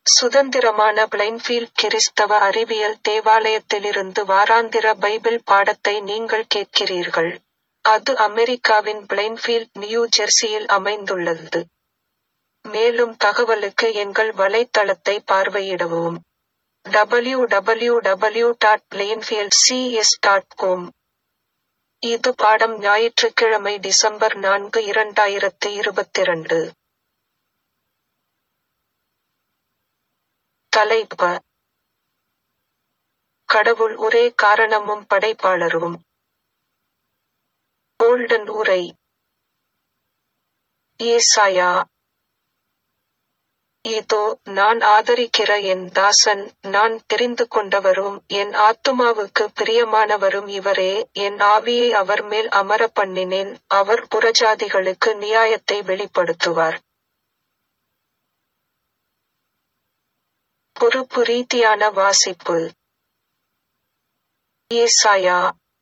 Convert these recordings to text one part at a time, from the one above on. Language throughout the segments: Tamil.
சுதந்திரமான பிளைன்ஃபீல்ட் கிறிஸ்தவ அறிவியல் தேவாலயத்திலிருந்து வாராந்திர பைபிள் பாடத்தை நீங்கள் கேட்கிறீர்கள். அது அமெரிக்காவின் பிளைன்ஃபீல்ட் நியூ ஜெர்சியில் அமைந்துள்ளது. மேலும் தகவலுக்கு எங்கள் வலைத்தளத்தை பார்வையிடவும். www.plainfieldcs.com இது பாடம் ஞாயிற்றுக்கிழமை டிசம்பர் நான்கு இரண்டாயிரத்து இருபத்திரண்டு. தலைப்ப கடவுள் ஒரே காரணமும் படைப்பாளரும். கோல்டன் உரை ஏசாயா இதோ நான் ஆதரிக்கிற என் தாசன் நான் தெரிந்து கொண்டவரும் என் ஆத்துமாவுக்கு பிரியமானவரும் இவரே என் ஆவியை அவர் மேல் அமரப் பண்ணினேன் அவர் புறஜாதிகளுக்கு நியாயத்தை வெளிப்படுத்துவார். பொறுப்பு ரீதியான வாசிப்பு ஏசாயா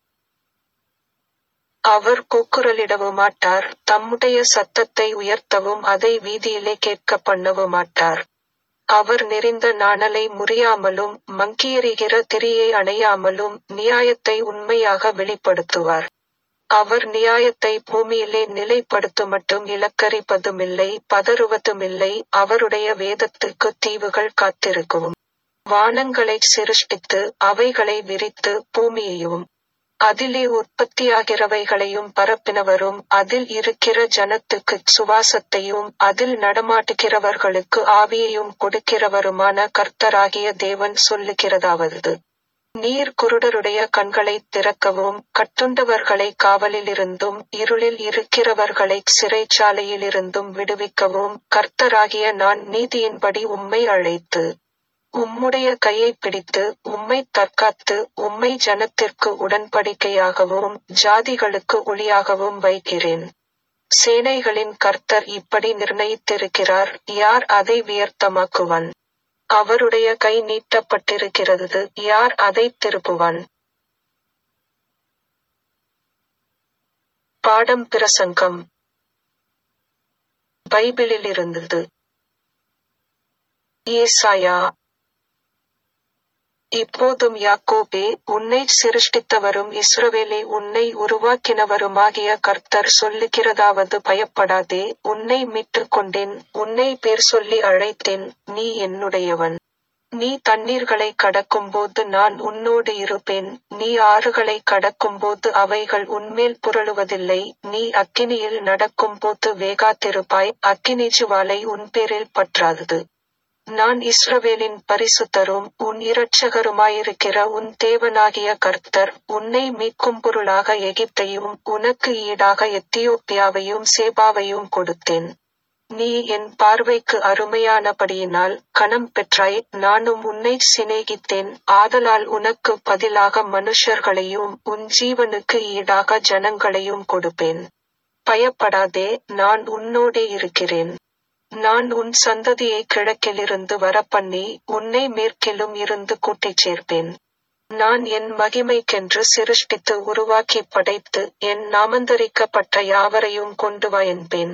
அவர் கூக்குரலிடவுமாட்டார் தம்முடைய சத்தத்தை உயர்த்தவும் அதை வீதியிலே கேட்கப் பண்ணவுமாட்டார். அவர் நெரிந்த நாணலை முறியாமலும் மங்கியெரிகிற திரியை அணையாமலும் நியாயத்தை உண்மையாக வெளிப்படுத்துவார். அவர் நியாயத்தை பூமியிலே நிலைப்படுத்துமட்டும் இலக்கரிப்பதுமில்லை பதறுவதுமில்லை அவருடைய வேதத்துக்குத் தீவுகள் காத்திருக்கும். வானங்களைச் சிருஷ்டித்து அவைகளை விரித்து பூமியையும் அதிலே உற்பத்தியாகிறவைகளையும் பரப்பினவரும் அதில் இருக்கிற ஜனத்துக்குச் சுவாசத்தையும் அதில் நடமாட்டுகிறவர்களுக்கு ஆவியையும் கொடுக்கிறவருமான கர்த்தராகிய தேவன் சொல்லுகிறதாவது. நீர் குருடருடைய கண்களைத் திறக்கவும் கட்டுண்டவர்களை காவலிலிருந்தும் இருளில் இருக்கிறவர்களைச் சிறைச்சாலையிலிருந்தும் விடுவிக்கவும் கர்த்தராகிய நான் நீதியின்படி உம்மை அழைத்து உம்முடைய கையைப் பிடித்து உம்மைத் தற்காத்து உம்மை ஜனத்திற்கு உடன்படிக்கையாகவும் ஜாதிகளுக்கு ஒளியாகவும் வைக்கிறேன். சேனைகளின் கர்த்தர் இப்படி நிர்ணயித்திருக்கிறார் யார் அதை வியர்த்தமாக்குவான்? அவருடைய கை நீட்டப்பட்டிருக்கிறது யார் அதைத் திருப்புவான்? பாடம் பிரசங்கம் பைபிளிலிருந்தது ஏசாயா இப்போதும் யாக்கோபே உன்னைச் சிருஷ்டித்தவரும் இஸ்ரவேலே உன்னை உருவாக்கினவருமாகிய கர்த்தர் சொல்லுகிறதாவது பயப்படாதே உன்னை மீட்டுக் கொண்டேன் உன்னை பேர் சொல்லி அழைத்தேன் நீ என்னுடையவன். நீ தண்ணீர்களைக் கடக்கும்போது நான் உன்னோடு இருப்பேன் நீ ஆறுகளைக் கடக்கும்போது அவைகள் உன்மேல் புரளுவதில்லை நீ அக்கினியில் நடக்கும்போது வேகாதிருப்பாய் அக்கினிஜுவாலை உன்பேரில் பற்றாது. நான் இஸ்ரவேலின் பரிசுத்தரும் உன் இரட்சகருமாயிருக்கிற உன் தேவனாகிய கர்த்தர் உன்னை மீட்கும் பொருளாக எகிப்தையும் உனக்கு ஈடாக எத்தியோப்பியாவையும் சேபாவையும் கொடுத்தேன். நீ என் பார்வைக்கு அருமையானபடியினால் கனம் பெற்றாய் நானும் உன்னைச் சிநேகித்தேன் ஆதலால் உனக்குப் பதிலாக மனுஷர்களையும் உன் ஜீவனுக்கு ஈடாக ஜனங்களையும் கொடுப்பேன். பயப்படாதே நான் உன்னோடே இருக்கிறேன். நான் உன் சந்ததியை கிழக்கிலிருந்து வரப்பண்ணி உன்னை மேற்கிலும் இருந்து கூட்டிச் சேர்ப்பேன். நான் என் மகிமைக்கென்று சிருஷ்டித்து உருவாக்கிப் படைத்து என் நாமந்தரிக்கப்பட்ட யாவரையும் கொண்டு வா என்பேன்.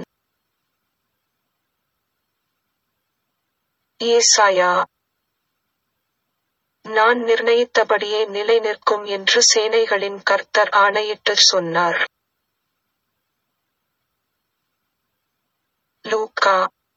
ஏசாயா நான் நிர்ணயித்தபடியே நிலைநிற்கும் என்று சேனைகளின் கர்த்தர் ஆணையிட்டுச் சொன்னார். லூக்கா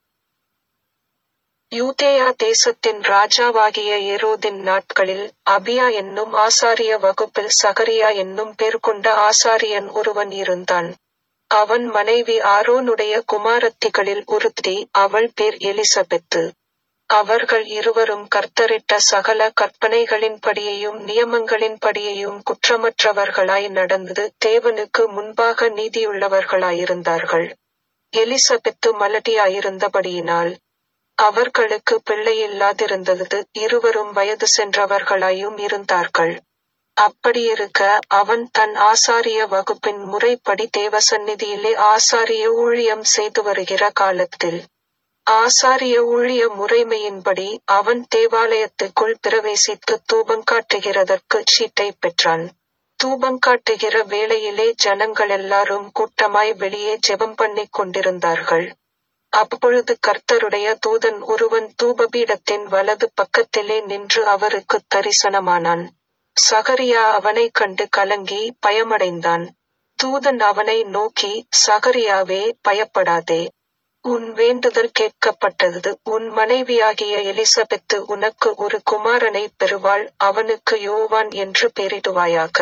யூதேயா தேசத்தின் ராஜாவாகிய ஏரோதின் நாட்களில் அபியா என்னும் ஆசாரிய வகுப்பில் சகரியா என்னும் பேர் கொண்ட ஆசாரியன் ஒருவன் இருந்தான். அவன் மனைவி ஆரோனுடைய குமாரத்திகளில் ஒருத்தி அவள் பேர் எலிசபெத்து. அவர்கள் இருவரும் கர்த்தரிட்ட சகல கற்பனைகளின்படியையும் நியமங்களின்படியையும் குற்றமற்றவர்களாய் நடந்து தேவனுக்கு முன்பாக நீதியுள்ளவர்களாயிருந்தார்கள். எலிசபெத்து மலடியாயிருந்தபடியினால் அவர்களுக்கு பிள்ளையில்லாதிருந்தது இருவரும் வயது சென்றவர்களாயும் இருந்தார்கள். அப்படியிருக்க அவன் தன் ஆசாரிய வகுப்பின் முறைப்படி தேவசந்நிதியிலே ஆசாரிய ஊழியம் செய்து வருகிற காலத்தில் ஆசாரிய ஊழிய முறைமையின்படி அவன் தேவாலயத்துக்குள் பிரவேசித்து தூபங்காட்டுகிறதற்குச் சீட்டைப் பெற்றான். தூபங்காட்டுகிற வேளையிலே ஜனங்களெல்லாரும் கூட்டமாய் வெளியே ஜெபம் பண்ணிக் கொண்டிருந்தார்கள். அப்பொழுது கர்த்தருடைய தூதன் ஒருவன் தூபபீடத்தின் வலது பக்கத்திலே நின்று அவருக்கு தரிசனமானான் சகரியா அவனைக் கண்டு கலங்கி பயமடைந்தான் தூதன் அவனை நோக்கி சகரியாவே பயப்படாதே உன் வேண்டுதல் கேட்கப்பட்டது உன் மனைவியாகிய எலிசபெத்து உனக்கு ஒரு குமாரனை பெறுவாள் அவனுக்கு யோவான் என்று பெயரிடுவாயாக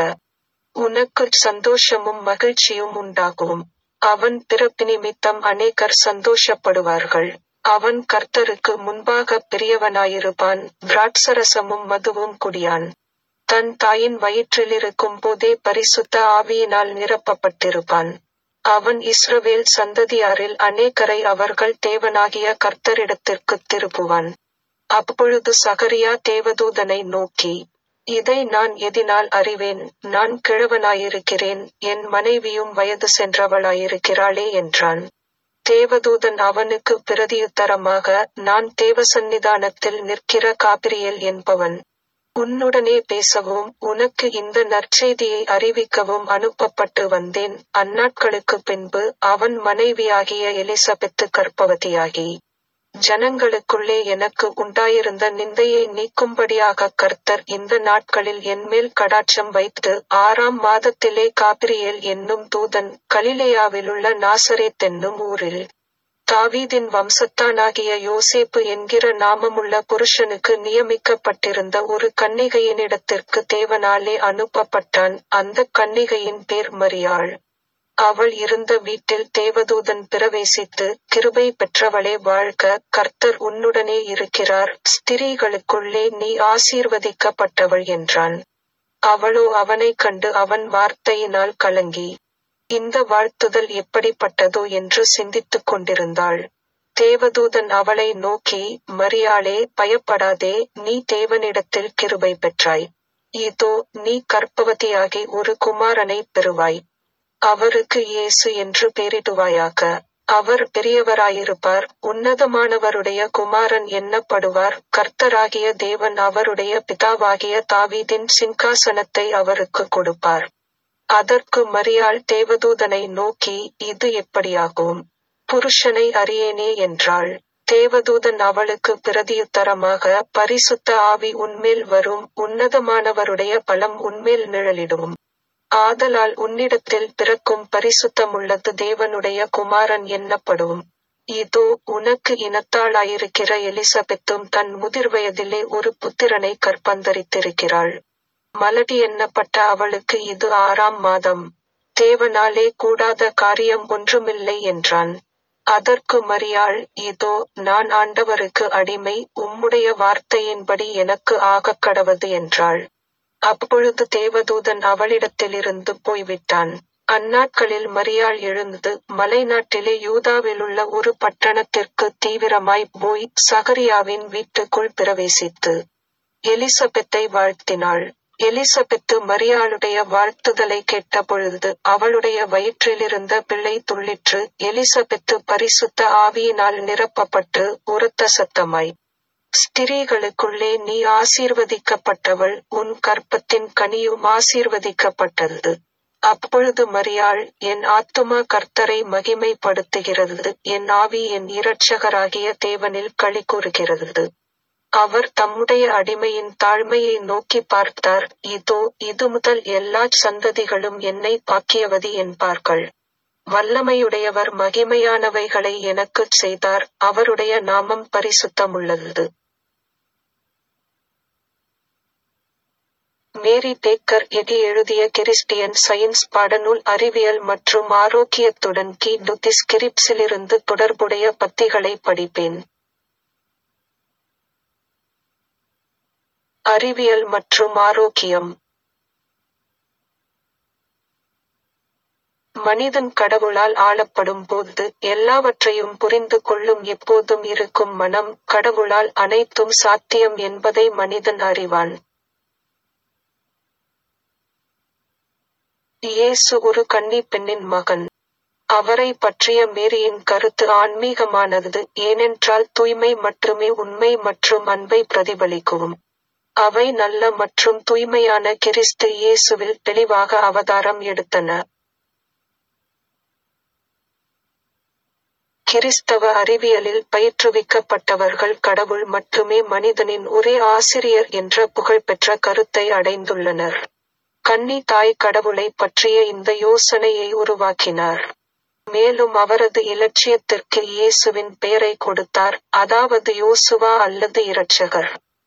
உனக்கு சந்தோஷமும் மகிழ்ச்சியும் உண்டாகும் அவன் பிறப்பு நிமித்தம் அநேகர் சந்தோஷப்படுவார்கள் அவன் கர்த்தருக்கு முன்பாக பெரியவனாயிருப்பான் திராட்சரசமும் மதுவும் குடியான் தன் தாயின் வயிற்றிலிருக்கும் போதே பரிசுத்த ஆவியினால் நிரப்பப்பட்டிருப்பான் அவன் இஸ்ரவேல் சந்ததியாரில் அநேகரை அவர்கள் தேவனாகிய கர்த்தரிடத்திற்குத் திருப்புவான் அப்பொழுது சகரியா தேவதூதனை நோக்கி இதை நான் எதினால் அறிவேன் நான் கிழவனாயிருக்கிறேன் என் மனைவியும் வயது சென்றவளாயிருக்கிறாளே என்றான் தேவதூதன் அவனுக்கு பிரதியுத்தரமாக நான் தேவசந்நிதானத்தில் நிற்கிற காபிரியல் என்பவன் உன்னுடனே பேசவும் உனக்கு இந்த நற்செய்தியை அறிவிக்கவும் அனுப்பப்பட்டு வந்தேன் அந்நாட்களுக்கு பின்பு அவன் மனைவியாகிய எலிசபெத்து கர்ப்பவதியாகி ஜனங்களுக்குள்ளே எனக்கு உண்டாயிருந்த நிந்தையை நீக்கும்படியாக கர்த்தர் இந்த நாட்களில் என்மேல் கடாட்சம் வைத்து ஆறாம் மாதத்திலே காபிரியேல் என்னும் தூதன் கலிலேயாவிலுள்ள நாசரேத் என்னும் ஊரில் தாவீதின் வம்சத்தானாகிய யோசேப்பு என்கிற நாமமுள்ள புருஷனுக்கு நியமிக்கப்பட்டிருந்த ஒரு கன்னிகையினிடத்திற்கு தேவனாலே அனுப்பப்பட்டான் அந்த கன்னிகையின் பேர் மரியாள் அவள் இருந்த வீட்டில் தேவதூதன் பிரவேசித்து கிருபை பெற்றவளே வாழ்க கர்த்தர் உன்னுடனே இருக்கிறார் ஸ்திரீகளுக்குள்ளே நீ ஆசீர்வதிக்கப்பட்டவள் என்றான் அவளோ அவனைக் கண்டு அவன் வார்த்தையினால் கலங்கி இந்த வாழ்த்துதல் எப்படிப்பட்டதோ என்று சிந்தித்துக் கொண்டிருந்தாள் தேவதூதன் அவளை நோக்கி மரியாளே பயப்படாதே நீ தேவனிடத்தில் கிருபை பெற்றாய் இதோ நீ கர்ப்பவதியாகி ஒரு குமாரனை பெறுவாய் அவருக்கு இயேசு என்று பெயரிடுவாயாக அவர் பெரியவராயிருப்பார் உன்னதமானவருடைய குமாரன் எண்ணப்படுவார் கர்த்தராகிய தேவன் அவருடைய பிதாவாகிய தாவீதின் சிங்காசனத்தை அவருக்கு கொடுப்பார் அதற்கு மரியாள் தேவதூதனை நோக்கி இது எப்படியாகும் புருஷனை அறியேனே என்றாள் தேவதூதன் அவளுக்கு பிரதியுத்தரமாக பரிசுத்த ஆவி உன்மேல் வரும் உன்னதமானவருடைய பலம் உன்மேல் நிழலிடும் ஆதலால் உன்னிடத்தில் பிறக்கும் பரிசுத்தமுள்ளது தேவனுடைய குமாரன் எண்ணப்படும் இதோ உனக்கு இனத்தாளாயிருக்கிற எலிசபெத்தும் தன் முதிர்வயதிலே ஒரு புத்திரனை கற்பந்தரித்திருக்கிறாள் மலடி எண்ணப்பட்ட அவளுக்கு இது ஆறாம் மாதம் தேவனாலே கூடாத காரியம் ஒன்றுமில்லை என்றான் அதற்கு மரியாள் இதோ நான் ஆண்டவருக்கு அடிமை உம்முடைய வார்த்தையின்படி எனக்கு ஆகக் கடவது என்றாள் அப்பொழுது தேவதூதன் அவளிடத்திலிருந்து போய்விட்டான் அந்நாட்களில் மரியாள் எழுந்து மலைநாட்டிலே யூதாவிலுள்ள ஒரு பட்டணத்திற்கு தீவிரமாய் போய் சகரியாவின் வீட்டுக்குள் பிரவேசித்து எலிசபெத்தை வாழ்த்தினாள் எலிசபெத்து மரியாளுடைய வாழ்த்துதலை கேட்டபொழுது அவளுடைய வயிற்றிலிருந்த பிள்ளை துள்ளிற்று எலிசபெத்து பரிசுத்த ஆவியினால் நிரப்பப்பட்டு உரத்த சத்தமாய் ஸ்திரீகளுக்குள்ளே நீ ஆசீர்வதிக்கப்பட்டவள் உன் கற்பத்தின் கனியும் ஆசீர்வதிக்கப்பட்டது அப்பொழுது மரியாள் என் ஆத்துமா கர்த்தரை மகிமைப்படுத்துகிறது என் ஆவி என் இரட்சகராகிய தேவனில் களி கூறுகிறது அவர் தம்முடைய அடிமையின் தாழ்மையை நோக்கி பார்த்தார் இதோ இது முதல் எல்லா சந்ததிகளும் என்னை பாக்கியவதி என்பார்கள் வல்லமையுடையவர் மகிமையானவைகளை எனக்குச் செய்தார் அவருடைய நாமம் பரிசுத்தமுள்ளது மேரி டேக்கர் எடி எழுதிய கிறிஸ்டியன் சயின்ஸ் பாடநூல் அறிவியல் மற்றும் ஆரோக்கியத்துடன் கி டுத்திஸ் கிரிப்ஸிலிருந்து தொடர்புடைய பத்திகளை படிப்பேன் அறிவியல் மற்றும் ஆரோக்கியம் மனிதன் கடவுளால் ஆளப்படும் போது எல்லாவற்றையும் புரிந்து கொள்ளும் எப்போதும் இருக்கும் மனம் கடவுளால் அனைத்தும் சாத்தியம் என்பதை மனிதன் அறிவான் இயேசு ஒரு கன்னி பெண்ணின் மகன் அவரை பற்றிய மேரியின் கருத்து ஆன்மீகமானது ஏனென்றால் தூய்மை மட்டுமே உண்மை மற்றும் அன்பை பிரதிபலிக்கும் அவை நல்ல மற்றும் தூய்மையான கிறிஸ்து இயேசுவில் தெளிவாக அவதாரம் எடுத்தன கிறிஸ்தவ அறிவியலில் பயிற்றுவிக்கப்பட்டவர்கள் கடவுள் மட்டுமே மனிதனின் ஒரே ஆசிரியர் என்ற புகழ்பெற்ற கருத்தை அடைந்துள்ளனர். கன்னி தாய் கடவுளை பற்றிய இந்த யோசனையை உருவாக்கினார். மேலும் அவரது இலட்சியத்திற்கு இயேசுவின் பெயரை கொடுத்தார் அதாவது யோசுவா அல்லது இரட்சகர்.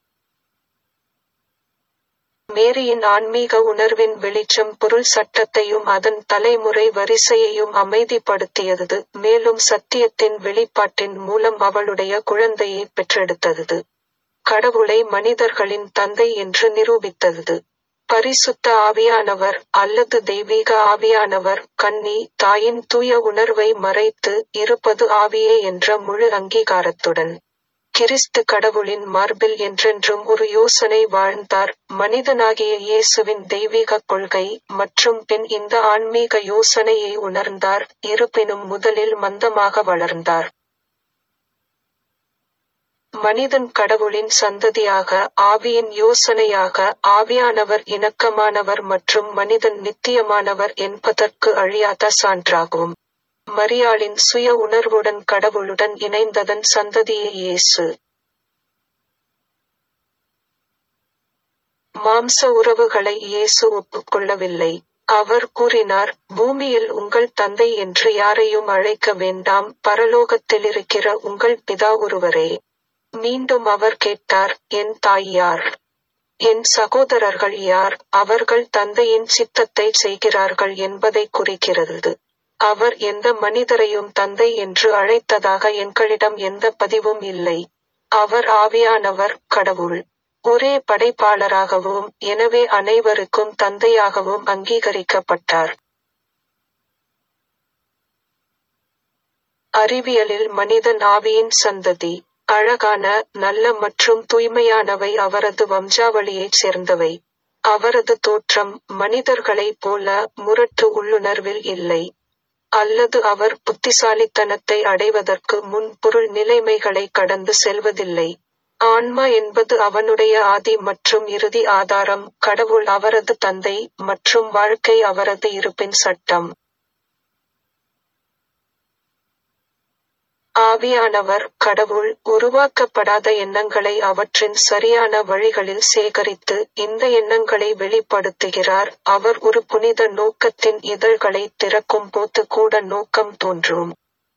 மேரியின் ஆன்மீக உணர்வின் வெளிச்சம் பொருள் சட்டத்தையும் அதன் தலைமுறை வரிசையையும் அமைதிப்படுத்தியது மேலும் சத்தியத்தின் வெளிப்பாட்டின் மூலம் அவளுடைய குழந்தையை பெற்றெடுத்தது. கடவுளை மனிதர்களின் தந்தை என்று நிரூபித்தது. பரிசுத்த ஆவியானவர் அல்லது தெய்வீக ஆவியானவர் கன்னி தாயின் தூய உணர்வை மறைத்து இருப்பது ஆவியே என்ற முழு அங்கீகாரத்துடன். கிறிஸ்து கடவுளின் மார்பில் என்றென்றும் ஒரு யோசனை வாழ்ந்தார் மனிதனாகிய இயேசுவின் தெய்வீகக் கொள்கை மற்றும் பின் இந்த ஆன்மீக யோசனையை உணர்ந்தார் இருப்பினும் முதலில் மந்தமாக வளர்ந்தார். மனிதன் கடவுளின் சந்ததியாக ஆவியின் யோசனையாக ஆவியானவர் இணக்கமானவர் மற்றும் மனிதன் நித்தியமானவர் என்பதற்கு அழியாத சான்றாகும். மரியாளின் சுய உணர்வுடன் கடவுளுடன் இணைந்ததன் சந்ததியே இயேசு. மாம்ச உறவுகளை இயேசு ஒப்புக்கொள்ளவில்லை. அவர் கூறினார் பூமியில் உங்கள் தந்தை என்று யாரையும் அழைக்க வேண்டாம் பரலோகத்திலிருக்கிற உங்கள் பிதா ஒருவரே. மீண்டும் அவர் கேட்டார் என் தாய் யார்? என் சகோதரர்கள் யார் அவர்கள் தந்தையின் சித்தத்தை செய்கிறார்கள் என்பதைக் குறிக்கிறது. அவர் எந்த மனிதரையும் தந்தை என்று அழைத்ததாக எங்களிடம் எந்த பதிவும் இல்லை. அவர் ஆவியானவர் கடவுள். ஒரே படைப்பாளராகவும் எனவே அனைவருக்கும் தந்தையாகவும் அங்கீகரிக்கப்பட்டார். அறிவியலில் மனிதன் ஆவியின் சந்ததி. அழகான நல்ல மற்றும் தூய்மையானவை அவரது வம்சாவளியைச் சேர்ந்தவை. அவரது தோற்றம் மனிதர்களைப் போல முரட்டு உள்ளுணர்வில் இல்லை. அல்லது அவர் புத்திசாலித்தனத்தை அடைவதற்கு முன் பொருள் நிலைமைகளை கடந்து செல்வதில்லை. ஆன்மா என்பது அவனுடைய ஆதி மற்றும் இறுதி ஆதாரம் கடவுள் அவரது தந்தை மற்றும் வாழ்க்கை அவரது இருப்பின் சட்டம். ஆவியானவர் கடவுள் உருவாக்கப்படாத எண்ணங்களை அவற்றின் சரியான வழிகளில் சேகரித்து இந்த எண்ணங்களை வெளிப்படுத்துகிறார் அவர் ஒரு புனித நோக்கத்தின் இதழ்களைத் திறக்கும் போது கூட நோக்கம் தோன்றும்.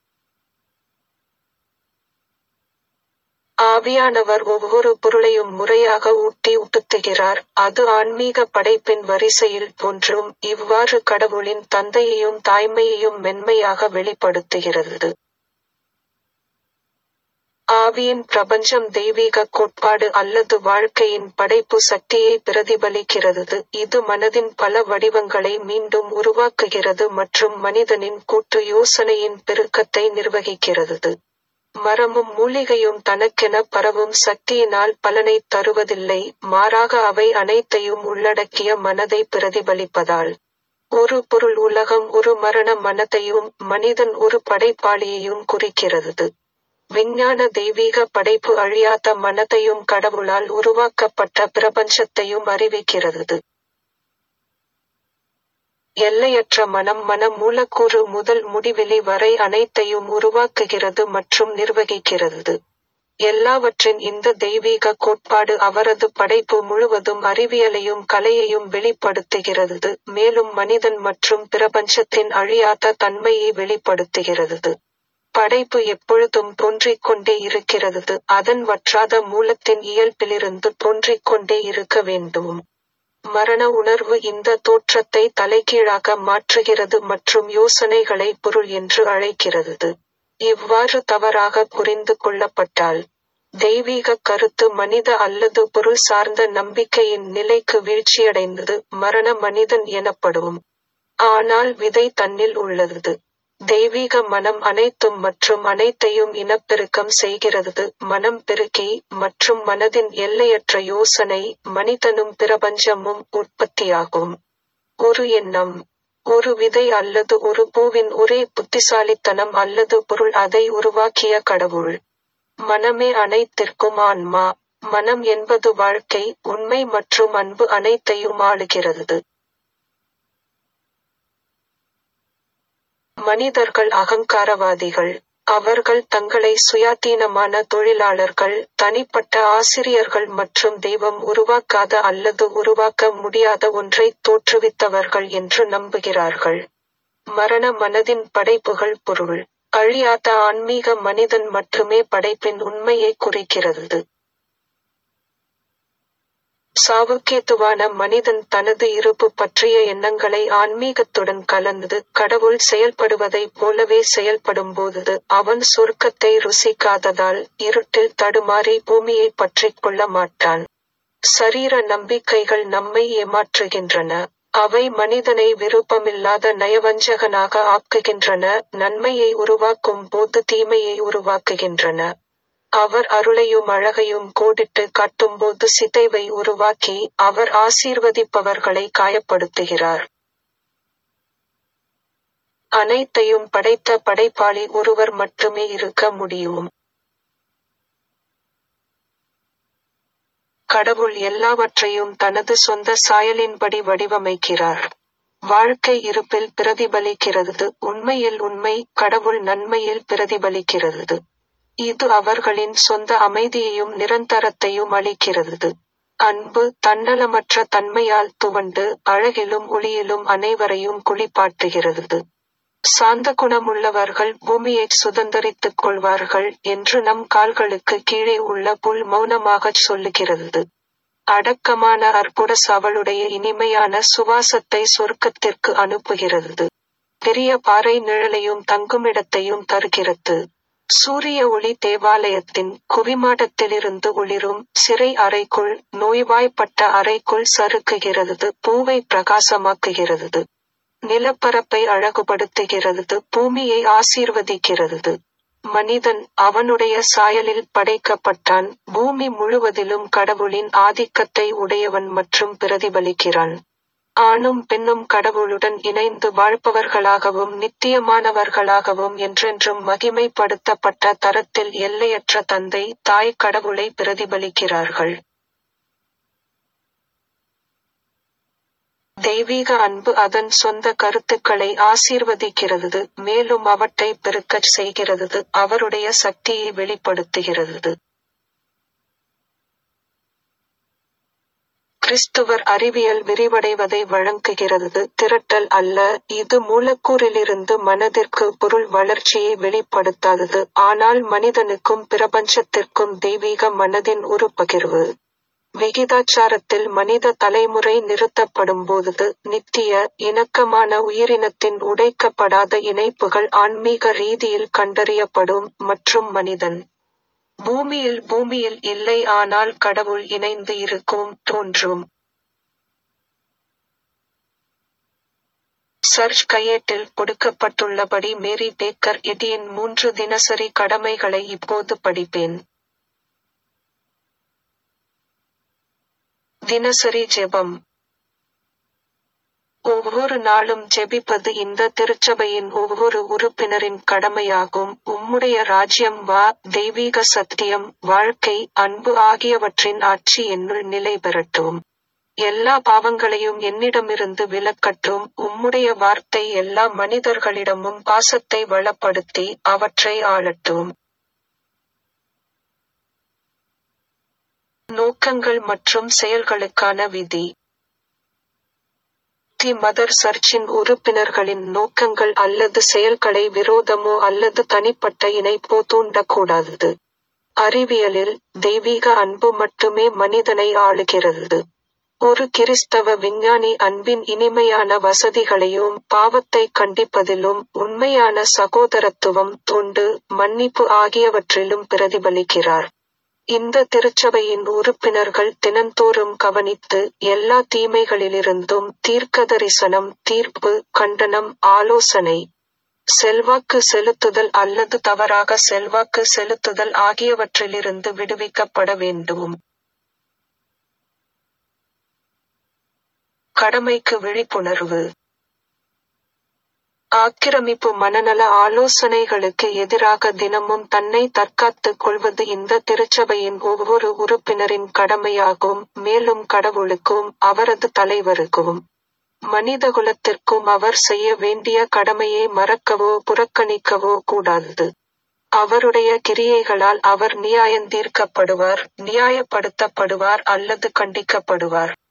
ஆவியானவர் ஒவ்வொரு பொருளையும் முறையாக ஊட்டி உட்டுத்துகிறார் அது ஆன்மீக படைப்பின் வரிசையில் தோன்றும் இவ்வாறு கடவுளின் தந்தையையும் தாய்மையையும் மென்மையாக வெளிப்படுத்துகிறது. ஆவியின் பிரபஞ்சம் தெய்வீக கோட்பாடு அல்லது வாழ்க்கையின் படைப்பு சக்தியை பிரதிபலிக்கிறது இது மனதின் பல வடிவங்களை மீண்டும் உருவாக்குகிறது மற்றும் மனிதனின் கூட்டு யோசனையின் பெருக்கத்தை நிர்வகிக்கிறது. மரமும் மூலிகையும் தனக்கென பரவும் சக்தியினால் பலனைத் தருவதில்லை மாறாக அவை அனைத்தையும் உள்ளடக்கிய மனதை பிரதிபலிப்பதால். ஒரு பொருள் உலகம் ஒரு மரண மனத்தையும் மனிதன் ஒரு படைப்பாளியையும் குறிக்கிறது. விஞ்ஞான தெய்வீக படைப்பு அழியாத மனதையும் கடவுளால் உருவாக்கப்பட்ட பிரபஞ்சத்தையும் அறிவிக்கிறது. எல்லையற்ற மனம் மன மூலக்கூறு முதல் முடிவிலி வரை அனைத்தையும் உருவாக்குகிறது மற்றும் நிர்வகிக்கிறது. எல்லாவற்றின் இந்த தெய்வீக கோட்பாடு அவரது படைப்பு முழுவதும் அறிவியலையும் கலையையும் வெளிப்படுத்துகிறது மேலும் மனிதன் மற்றும் பிரபஞ்சத்தின் அழியாத தன்மையை வெளிப்படுத்துகிறது. படைப்பு எப்பொழுதும் தோன்றிக் கொண்டே இருக்கிறது அதன் வற்றாத மூலத்தின் இயல்பிலிருந்து தோன்றிக் கொண்டே இருக்க வேண்டும். மரண உணர்வு இந்த தோற்றத்தை தலைகீழாக மாற்றுகிறது மற்றும் யோசனைகளை பொருள் என்று அழைக்கிறது. இவ்வாறு தவறாக புரிந்து கொள்ளப்பட்டால். தெய்வீகக் கருத்து மனித அல்லது பொருள் சார்ந்த நம்பிக்கையின் நிலைக்கு வீழ்ச்சியடைந்தது மரண மனிதன் எனப்படும். ஆனால் விதை தன்னில் உள்ளது. தெய்வீக மனம் அனைத்தும் மற்றும் அனைத்தையும் இனப்பெருக்கம் செய்கிறது மனம் பெருக்கி மற்றும் மனதின் எல்லையற்ற யோசனை மனிதனும் பிரபஞ்சமும் உற்பத்தியாகும். ஒரு எண்ணம். ஒரு விதை அல்லது ஒரு பூவின் ஒரே புத்திசாலித்தனம் அல்லது பொருள் அதை உருவாக்கிய கடவுள். மனமே அனைத்திற்கும் ஆன்மா. மனம் என்பது வாழ்க்கை உண்மை மற்றும் அன்பு அனைத்தையும் ஆளுகிறது. மனிதர்கள் அகங்காரவாதிகள். அவர்கள் தங்களை சுயாதீனமான தொழிலாளர்கள் தனிப்பட்ட ஆசிரியர்கள் மற்றும் தெய்வம் உருவாக்காத அல்லது உருவாக்க முடியாத ஒன்றை தோற்றுவித்தவர்கள் என்று நம்புகிறார்கள் மரண மனதின் படைப்புகள் பொருள் அழியாத ஆன்மீக மனிதன் மட்டுமே படைப்பின் உண்மையை குறிக்கிறது சாவுக்கேத்துவான மனிதன் தனது இருப்பு பற்றிய எண்ணங்களை ஆன்மீகத்துடன் கலந்து கடவுள் செயல்படுவதைப் போலவே செயல்படும்போது அவன் சொர்க்கத்தை ருசிக்காததால் இருட்டில் தடுமாறி பூமியை பற்றிக் கொள்ள மாட்டான் சரீர நம்பிக்கைகள் நம்மை ஏமாற்றுகின்றன அவை மனிதனை விருப்பமில்லாத நயவஞ்சகனாக ஆக்குகின்றன நன்மையை உருவாக்கும் போது தீமையை உருவாக்குகின்றன அவர் அருளையும் அழகையும் கோடிட்டு காட்டும்போது சிதைவை உருவாக்கி அவர் ஆசீர்வதிப்பவர்களை காயப்படுத்துகிறார் அனைத்தையும் படைத்த படைப்பாளி ஒருவர் மட்டுமே இருக்க முடியும் கடவுள் எல்லாவற்றையும் தனது சொந்த சாயலின்படி வடிவமைக்கிறார் வாழ்க்கை இருப்பில் பிரதிபலிக்கிறது உண்மையில் உண்மை கடவுள் நன்மையில் பிரதிபலிக்கிறது இது அவர்களின் சொந்த அமைதியையும் நிரந்தரத்தையும் அளிக்கிறது அன்பு தன்னலமற்ற தன்மையால் துவண்டு அழகிலும் ஒளியிலும் அனைவரையும் குளிப்பாட்டுகிறது சாந்த குணமுள்ளவர்கள் பூமியை சுதந்தரித்துக் கொள்வார்கள் என்று நம் கால்களுக்கு கீழே உள்ள புல் மௌனமாகச் சொல்லுகிறது அடக்கமான அற்புடஸ் அவளுடைய இனிமையான சுவாசத்தை சொர்க்கத்திற்கு அனுப்புகிறது பெரிய பாறை நிழலையும் தங்குமிடத்தையும் தருகிறது சூரிய ஒளி தேவாலயத்தின் குவிமாடத்திலிருந்து ஒளிரும் சிறை அறைக்குள் நோய்வாய்ப்பட்ட அறைக்குள் சறுக்குகிறது பூவை பிரகாசமாக்குகிறது நிலப்பரப்பை அழகுபடுத்துகிறது பூமியை ஆசீர்வதிக்கிறது மனிதன் அவனுடைய சாயலில் படைக்கப்பட்டான் பூமி முழுவதிலும் கடவுளின் ஆதிக்கத்தை உடையவன் மற்றும் பிரதிபலிக்கிறான் ஆணும் பெண்ணும் கடவுளுடன் இணைந்து வாழ்பவர்களாகவும் நித்தியமானவர்களாகவும் என்றென்றும் மகிமைப்படுத்தப்பட்ட தரத்தில் எல்லையற்ற தந்தை தாய் கடவுளை பிரதிபலிக்கிறார்கள் தெய்வீக அன்பு அதன் சொந்த கருத்துக்களை ஆசீர்வதிக்கிறது மேலும் அவற்றை பெருக்கச் செய்கிறது அவருடைய சக்தியை வெளிப்படுத்துகிறது கிறிஸ்துவர் அறிவியல் விரிவடைவதை வழங்குகிறது திரட்டல் அல்ல இது மூலக்கூறிலிருந்து மனதிற்கு பொருள் வளர்ச்சியை வெளிப்படுத்தாதது ஆனால் மனிதனுக்கும் பிரபஞ்சத்திற்கும் தெய்வீக மனதின் ஒரு பகிர்வு விகிதாச்சாரத்தில் மனித தலைமுறை நிறுத்தப்படும்போது நித்திய இணக்கமான உயிரினத்தின் உடைக்கப்படாத இணைப்புகள் ஆன்மீக ரீதியில் கண்டறியப்படும் மற்றும் மனிதன் பூமியில் பூமியில் இல்லை ஆனால் கடவுள் இணைந்து இருக்கும் தோன்றும் சர்ச் கையேட்டில் கொடுக்கப்பட்டுள்ளபடி மேரி பேக்கர் எடியின் மூன்று தினசரி கடமைகளை இப்போது படிப்பேன் தினசரி ஜெபம் ஒவ்வொரு நாளும் ஜெபிப்பது இந்த திருச்சபையின் ஒவ்வொரு உறுப்பினரின் கடமையாகும் உம்முடைய ராஜ்யம் வா தெய்வீக சத்தியம் வாழ்க்கை அன்பு ஆகியவற்றின் ஆட்சி என்னுள் நிலை பெறட்டும் எல்லா பாவங்களையும் என்னிடமிருந்து விலக்கட்டும் உம்முடைய வார்த்தை எல்லா மனிதர்களிடமும் பாசத்தை வளப்படுத்தி அவற்றை ஆளட்டும் நோக்கங்கள் மற்றும் செயல்களுக்கான விதி தி மதர் சர்ச்சின் உறுப்பினர்களின் நோக்கங்கள் அல்லது செயல்களை விரோதமோ அல்லது தனிப்பட்ட இணைப்போ தூண்டக்கூடாது அறிவியலில் தெய்வீக அன்பு மட்டுமே மனிதனை ஆளுகிறது ஒரு கிறிஸ்தவ விஞ்ஞானி அன்பின் இனிமையான வசதிகளையும் பாவத்தை கண்டிப்பதிலும் உண்மையான சகோதரத்துவம் தொண்டு மன்னிப்பு ஆகியவற்றிலும் பிரதிபலிக்கிறார் இந்த திருச்சபையின் உறுப்பினர்கள் தினந்தோறும் கவனித்து எல்லா தீமைகளிலிருந்தும் தீர்க்கதரிசனம் தீர்ப்பு கண்டனம் ஆலோசனை செல்வாக்கு செலுத்துதல் அல்லது தவறாக செல்வாக்கு செலுத்துதல் ஆகியவற்றிலிருந்து விடுவிக்கப்பட வேண்டும் கடமைக்கு விழிப்புணர்வு ஆக்கிரமிப்பு மனநல ஆலோசனைகளுக்கு எதிராக தினமும் தன்னை தற்காத்துக் கொள்வது இந்த திருச்சபையின் ஒவ்வொரு உறுப்பினரின் கடமையாகும் மேலும் கடவுளுக்கும் அவரது தலைவருக்கும் மனிதகுலத்திற்கும் அவர் செய்ய வேண்டிய கடமையை மறக்கவோ புறக்கணிக்கவோ கூடாது அவருடைய கிரியைகளால் அவர் நியாயந்தீர்க்கப்படுவார் நியாயப்படுத்தப்படுவார் அல்லது கண்டிக்கப்படுவார்